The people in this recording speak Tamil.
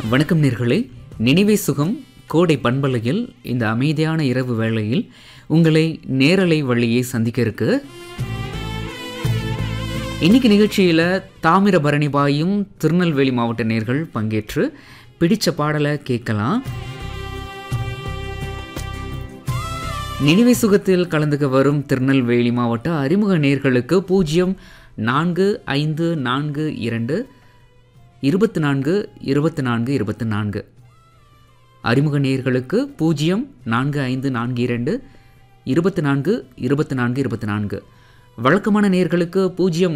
வணக்கம் நேர்களே நினைவே சுகம் கோடை பண்பலையில் இந்த அமைதியான இரவு வேளையில் உங்களை நேரலை வழியே சந்திக்க இருக்கு இன்னைக்கு நிகழ்ச்சியில் தாமிரபரணி பாயும் திருநெல்வேலி மாவட்ட நேர்கள் பங்கேற்று பிடிச்ச பாடலை கேட்கலாம் நினைவே சுகத்தில் கலந்துக்க வரும் திருநெல்வேலி மாவட்ட அறிமுக நேர்களுக்கு பூஜ்ஜியம் நான்கு ஐந்து நான்கு இரண்டு இருபத்தி நான்கு இருபத்தி நான்கு இருபத்தி நான்கு அறிமுக நேர்களுக்கு பூஜ்ஜியம் நான்கு ஐந்து நான்கு இரண்டு இருபத்தி நான்கு இருபத்தி நான்கு இருபத்தி நான்கு வழக்கமான நேர்களுக்கு பூஜ்ஜியம்